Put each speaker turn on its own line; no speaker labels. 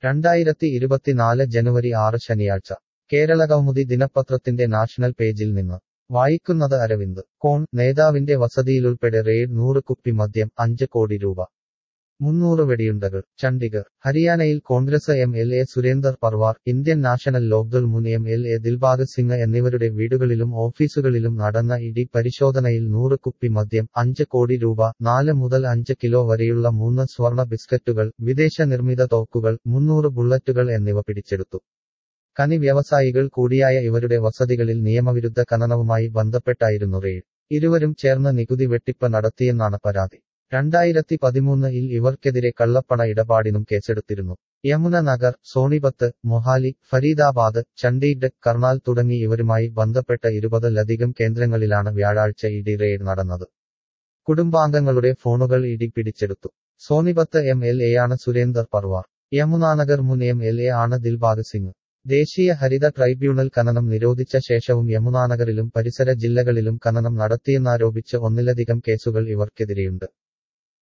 രണ്ടായിരത്തി ഇരുപത്തിനാല് ജനുവരി ആറ് ശനിയാഴ്ച കേരളകൗമുദി ദിനപത്രത്തിന്റെ നാഷണൽ പേജിൽ നിന്ന് വായിക്കുന്നത് അരവിന്ദ് കോൺ നേതാവിന്റെ വസതിയിലുൾപ്പെടെ റെയ്ഡ് നൂറ് കുപ്പി മദ്യം അഞ്ച് കോടി രൂപ മുന്നൂറ് വെടിയുണ്ടകൾ ചണ്ഡിഗർ ഹരിയാനയിൽ Congress M L A Surender Parwar Indian National Lokdal മുൻ M L A Dilbagh Singh എന്നിവരുടെ വീടുകളിലും ഓഫീസുകളിലും നടന്ന ഇടി പരിശോധനയിൽ നൂറ് കുപ്പി മദ്യം അഞ്ച് കോടി രൂപ നാല് മുതൽ അഞ്ച് കിലോ വരെയുള്ള മൂന്ന് സ്വർണ ബിസ്ക്കറ്റുകൾ വിദേശ നിർമ്മിത തോക്കുകൾ മുന്നൂറ് ബുള്ളറ്റുകൾ എന്നിവ പിടിച്ചെടുത്തു കനി വ്യവസായികൾ കൂടിയായ ഇവരുടെ വസതികളിൽ നിയമവിരുദ്ധ ഖനനവുമായി ബന്ധപ്പെട്ടായിരുന്നു റെയ്ഡ് ഇരുവരും ചേർന്ന് നികുതി വെട്ടിപ്പ് നടത്തിയെന്നാണ് പരാതി രണ്ടായിരത്തി പതിമൂന്നിൽ ഇവർക്കെതിരെ കള്ളപ്പണ ഇടപാടിനും കേസെടുത്തിരുന്നു യമുന നഗർ സോണിപത്ത് മൊഹാലി ഫരീദാബാദ് ചണ്ഡീഗഡ് കർണാൽ തുടങ്ങി ഇവരുമായി ബന്ധപ്പെട്ട ഇരുപതിലധികം കേന്ദ്രങ്ങളിലാണ് വ്യാഴാഴ്ച ഇഡി റെയ്ഡ് നടന്നത് കുടുംബാംഗങ്ങളുടെ ഫോണുകൾ ഇഡി പിടിച്ചെടുത്തു സോണിപത്ത് എം എൽ എയാണ് സുരേന്ദർ പർവാർ യമുനാനഗർ മുൻ എം എൽ എ ആണ് ദിൽബാഗ് സിംഗ് ദേശീയ ഹരിത ട്രൈബ്യൂണൽ ഖനനം നിരോധിച്ച ശേഷവും യമുനാനഗറിലും പരിസര ജില്ലകളിലും ഖനനം നടത്തിയെന്നാരോപിച്ച് ഒന്നിലധികം കേസുകൾ ഇവർക്കെതിരെയുണ്ട്